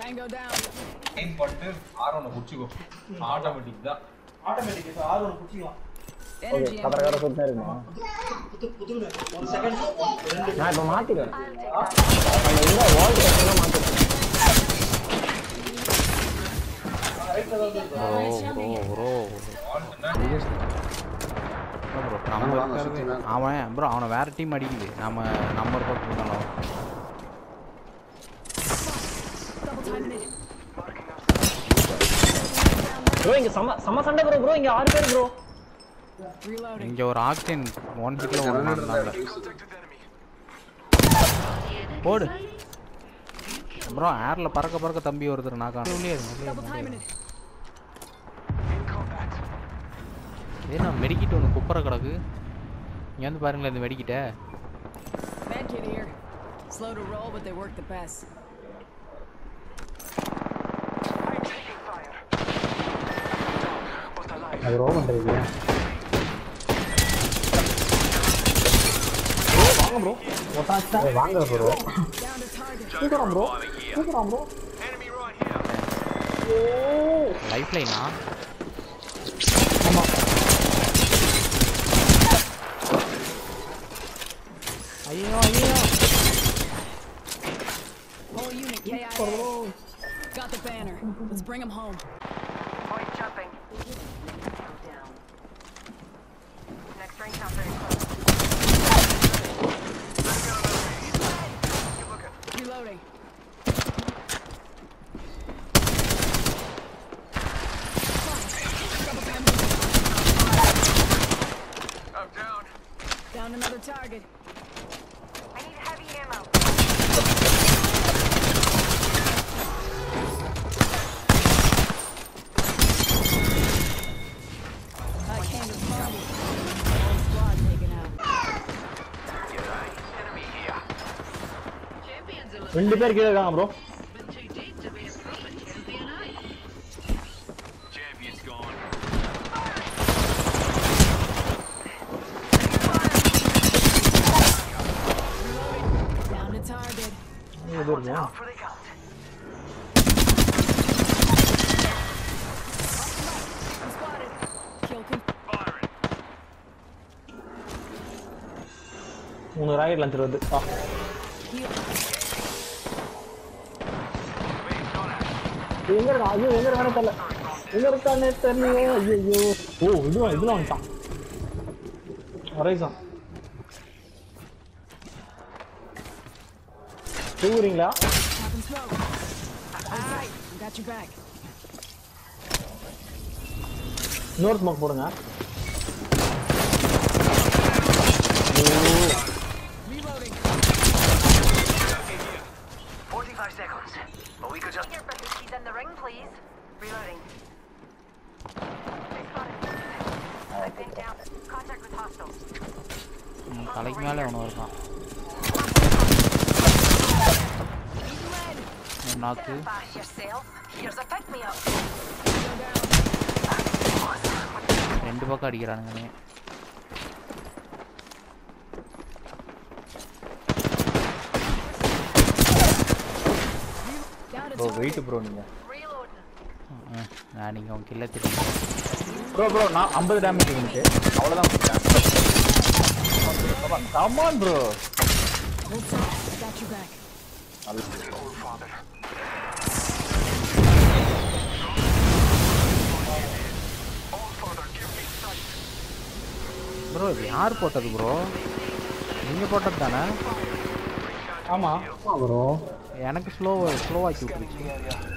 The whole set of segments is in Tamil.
Tango down. எய்ம் பண்ணிட்டு ஆர் ஒன்று பிடிச்சிக்கோ ஆட்டோமேட்டிக் தான் ஆட்டோமேட்டிக் இப்போ ஆறு ஒன்று பிடிச்சிக்கலாம் Energy கதற கதற சுத்தம் இருக்குமா புத்து புத்துங்க ஒரு செகண்ட் ரெண்டு நான் இப்போ மாத்திடுவேன் அந்த இந்த வால் கட்டெல்லாம் மாத்திடுவேன் ரைட்ல தான் இருக்கு ப்ரோ ப்ரோ ப்ரோ நம்ம இருக்கிறது அவன் ப்ரோ அவனை வேற டீம் அடிக்குது நம்ம நம்ம ஒரு பக்கம் இருந்தாலும் double timing it. ப்ரோ இங்க சம சம சண்டை ப்ரோ ப்ரோ இங்க ஆறு பேர் ப்ரோ Reloading. இங்க ஒரு ஆக்சிஜன் ஒன் ஹிட்ல ஒன் இருந்தாங்க போடு ப்ரோ ஏர்ல பறக்க பறக்க தம்பி ஒருத்தர் நான் காணும் உள்ளே இருங்க, உள்ளே Double இருங்க, உள்ளே timing இருங்க. it. ஏய் நான் மெடிக்கிட்டு ஒன்று குப்பரை கிடக்கு இங்கே வந்து பாருங்களேன் இந்த மெடிக்கிட்ட Med kit here. Slow to roll, but they work the best. அது ரோ பண்றது வாங்க ப்ரோ ஒட்டாச்சா வாங்க ப்ரோ Down to target. சூப்பரா ப்ரோ சூப்பரா ப்ரோ லைஃப் லைனா ஐயோ ஐயோ Whole unit KIA. Got the banner. Let's bring them home. Point jumping. Down. Next ring not very close. Reloading. Down another target. I need heavy ammo. I can't respond. Whole squad taken out. ரெண்டு பேர் கீழே இருக்காங்க ப்ரோ Down to target. இது இருக்குமா Spotted. Kill con- மூணு ராக்கெட் லான்ச்சர் வருது ஆ heal. இது எங்க இருக்கா ஐயோ எங்க இருக்கானே தெரியல எங்க இருக்கானே தெரியலையே ஐயோ ஓ இதுல இதுல வந்துட்டான் ஹொரைசான் தூங்குறீங்களா Pop and smoke. Hold tight. I got your back. இன்னொரு ஸ்மோக் போடுங்க Reloading. 45 seconds. But we could just. Here, but he's in the ring, please. Reloading. They spotted me. I've been down. Contact with hostiles. ம், தலைக்கு மேலே ஒன்று இருக்கான் ஒரு நாக்கு Bash yourself. Here's a pick me up. ரெண்டு பக்கம் அடிக்கிறானுங்க Down to bro target. Wait bro நீங்க Reloading. ம், நான் நீங்கள் அவங்க கில்ல தெரியும் ப்ரோ ப்ரோ நான் ஐம்பது டேமேஜ் இருந்துச்சு அவ்வளோதான் come on bro Hold tight. I got your back. Bro இது யார் போட்டது ப்ரோ நீங்கள் போட்டது தானே ஆமா ப்ரோ எனக்கு ஸ்லோ ஸ்லோவாக்கி விட்டுருச்சு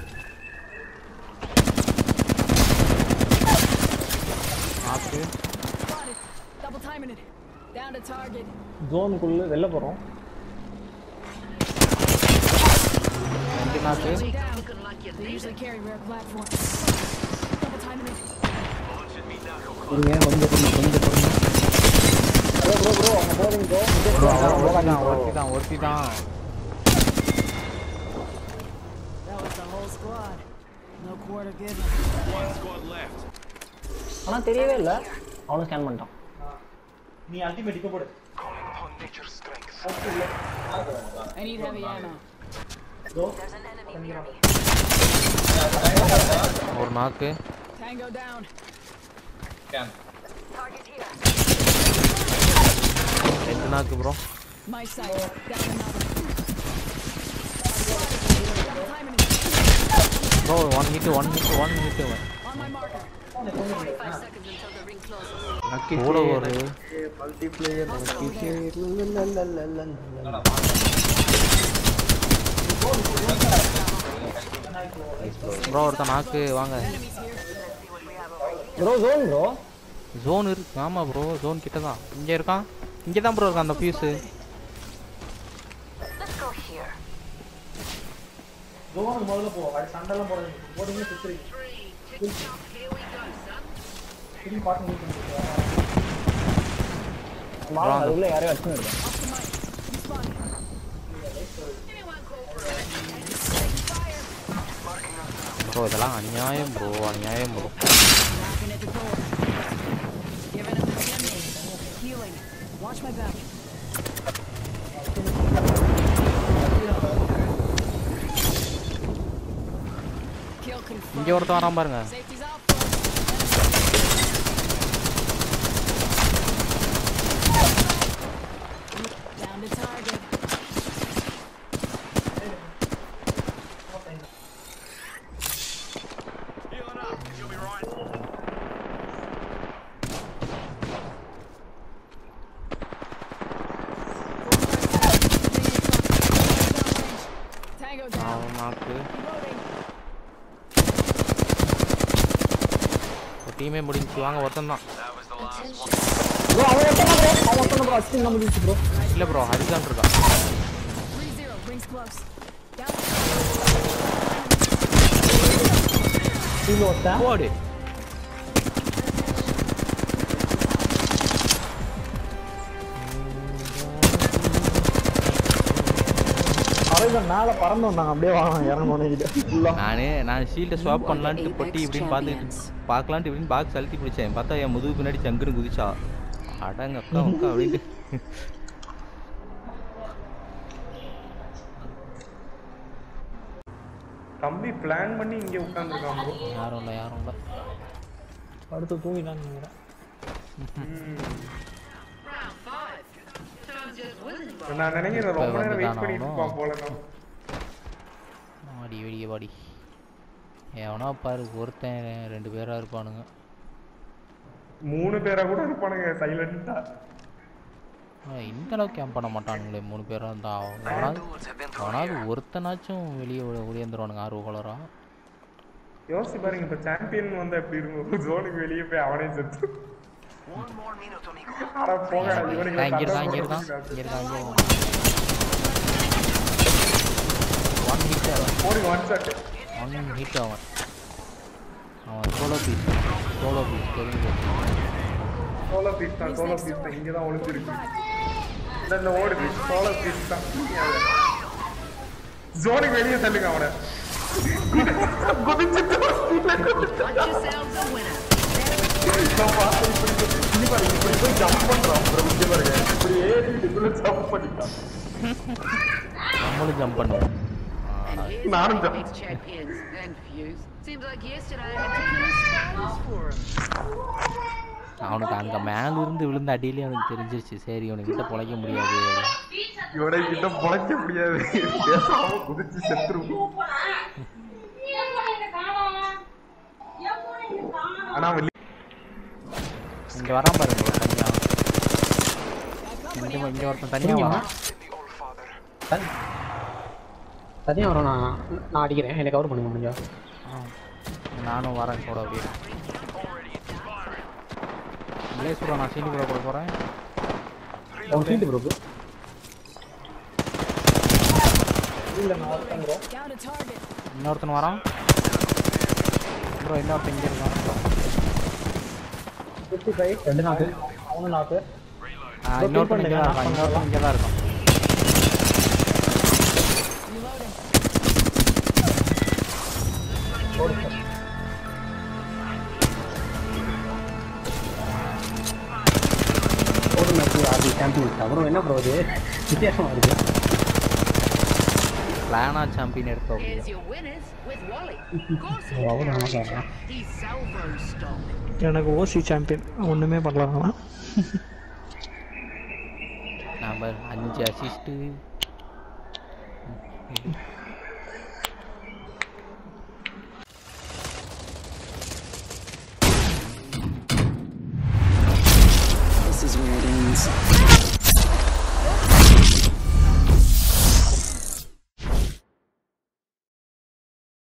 நாக்கு Spotted. Double timing it. Down to target. ஜோனுக்குள்ள வெளில போறோம் ரெண்டு நாக்கு Down. They usually carry rare platforms. Double timing it. இருங்க கொஞ்சம் கொஞ்சம் கொஞ்சம் பொறுங்க ப்ரோ ப்ரோ ப்ரோ அவங்க போறீங்க ப்ரோ ஒருத்தி தான் ஒருத்தி தான் ஒருத்தி தான் That was the whole squad. No quarter given. ஆனா தெரியவே இல்ல அவனும் ஸ்கேன் பண்ணிட்டான் நீ அல்டிமேட் இப்போ போடு I need heavy ammo. There's an enemy near me. ஒரு நாக்கு Tango down. கேன் Target here. ரெண்டு knock bro My sight. Down another. Timing bro one hit one hit one hit on my marker. 45 seconds until the ring closes. கூட ஒரு மல்டிப்ளேயர் மல்டிப்ளேயர் ப்ரோ ஒருத்தன் நாக்கு வாங்க ப்ரோ ஜோன் ப்ரோ ஜோன் இருக்கு ஆமா ப்ரோ ஜோன் கிட்ட தான் இங்க இருக்கான் இங்க தான் ப்ரோ இருக்கான் அந்த ஃபியூஸ் Let's go here. ஜோனுக்கு முதல்ல போ அது சண்டைலாம் போடுறது போடுங்க சுத்துறீங்க திரும்பி பார்த்து மீட் பண்ணிருக்கேன் மாமா அதுக்குள்ள யாரையும் வச்சுன்னு இருக்கேன் ப்ரோ இதெல்லாம் அநியாயம் ப்ரோ அநியாயம் bro Knocking at the door. Giving him the chimney. Healing. Watch my back. Kill confirmed. இங்க ஒருத்தன் வரான் பாருங்க Safety's out. Down to target. Tango down. அவன் நாக்கு Reloading. ஒரு டீமே முடிஞ்சு வாங்க ஒருத்தன் தான் ப்ரோ அவன் ஒருத்தன் ப்ரோ அவன் ஒருத்தன் ப்ரோ அசிஸ்ட் நம்ம முடிச்சு ப்ரோ இல்ல ப்ரோ ஹரிசான் இருக்கா 3-0. Rings close. Down. கீழ ஒருத்தன் போடு அரைதான் மேல பறந்து வந்தாங்க அப்படியே வாங்க இறங்கணும் ஃபுல்லா நானே நான் ஷீல்டை ஸ்வாப் பண்ணலான்ட்டு பொட்டி இப்படின்னு பார்த்துக்கிட்டு பார்க்கலான்ட்டு இப்படின்னு பாக்ஸ் அழுத்தி பிடிச்சேன் பார்த்தா என் முதுகு பின்னாடி சங்குன்னு குதிச்சா அடங்க அக்கா அக்கா அப்படின்ட்டு தம்பி பிளான் பண்ணி இங்க உட்கார்ந்துருக்கான் ப்ரோ யாரும் இல்லை யாரும் இல்லை அடுத்து தூங்கிட்டான்னு நினைக்கிறேன் நான் நினைக்கிறேன் ரொம்ப நேரம் வெயிட் பண்ணிட்டு வந்துட்டானா இருப்பான் போல நம்ம வாடி வெளியே வாடி எவனா பாரு ஒருத்தன் ரெண்டு பேரா இருப்பானுங்க மூணு பேரா கூட இருப்பானுங்க சைலண்டா ஆனா, இந்த அளவுக்கு கேம்ப் பண்ண மாட்டானுங்களே மூணு பேரா இருந்தா அவனாவது Dudes have been through அவனாவது here. ஒருத்தனாச்சும் வெளியே ஓடியாந்துருவானுங்க ஆர்வ கலரா யோசிச்சு பாருங்க இப்ப சாம்பியன் வந்தா எப்படி இருக்கும் ஜோனுக்கு வெளியே போய் அவனே செத்து One more minuto, amigo. அட போங்க இவனுக்கு இங்க இருக்கான் இங்க சண்டை இருக்கான் போடுறதுக்கு இங்க இருக்கான் இங்க இருக்கான் ஒன் ஹிட் அவன் போடுங்க ஒன் ஷாட் ஒன் ஹிட் அவன் அவன் சோலோ பீஸ் சோலோ பீஸ் தெரிஞ்சு சோலோ பீஸ் தான் சோலோ பீஸ் தான் இங்க தான் ஒளிஞ்சிருக்கு இந்த இந்த ஓடுது சோலோ பீஸ் தான் ஜோனுக்கு வெளியே தள்ளுங்க அவனை நான் பார்த்தேன் இப்படி போய் இப்படி பாருங்க, இப்படி போய் jump பண்றான் அப்புறம் இங்க பாருங்க இப்படி ஏறிட்டு இதுல jump பண்ணிட்டான் நம்மளும் ஜம்ப் பண்ணுவோம் நானும் jump Ex champions and views. Seems like yesterday I had to kill a spiders for him. அவனுக்கு அங்க மேல இருந்து விழுந்த அடியிலே அவனுக்கு தெரிஞ்சிருச்சு சரி இவனுக்கிட்ட பொழைக்க முடியாது இவனை கிட்ட பொழைக்க முடியாது பேசாம குதிச்சு செத்துருவோம் ஆனா அவன் இங்க வரான் பாருங்க ஒரு தனியா இங்க இங்க ஒருத்தன் தனியா வரான் தனியாக வரும் நான் நான் அடிக்கிறேன் என்னை கவர் பண்ணுங்க முடிஞ்சா நானும் வரேன் கூட அப்படியே இல்லையே சொல்ல நான் சீனி கூட போட போறேன் அவன் சீட்டு ப்ரோ இல்லை நான் ஒருத்தன் ப்ரோ Down to target. இன்னொருத்தன் வரான் ப்ரோ இன்னொருத்தன் இங்க இருக்கான் ஃபிஃப்டி ஃபைவ் ரெண்டு நாக்கு அவனும் நாக்கு ஆ, இன்னொருத்தன் இங்கே தான் இருக்கான் இன்னொருத்தன் இங்கே தான் இருக்கான் Reloading. ஒரு மேட்ச் ஆடி சாம்பியன்ஸ் அப்புறம் என்ன ப்ரோ இது வித்தியாசமாக இருக்கு பிளானா சாம்பியன் எடுக்க Here's முடியும் your winners with Wally. Of course he Oh, I wouldn't can. have that. He's salvo stock. எனக்கு ஓசி சாம்பியன் ஒன்றுமே பண்ணலாம் நம்ம அஞ்சு அசிஸ்ட்டு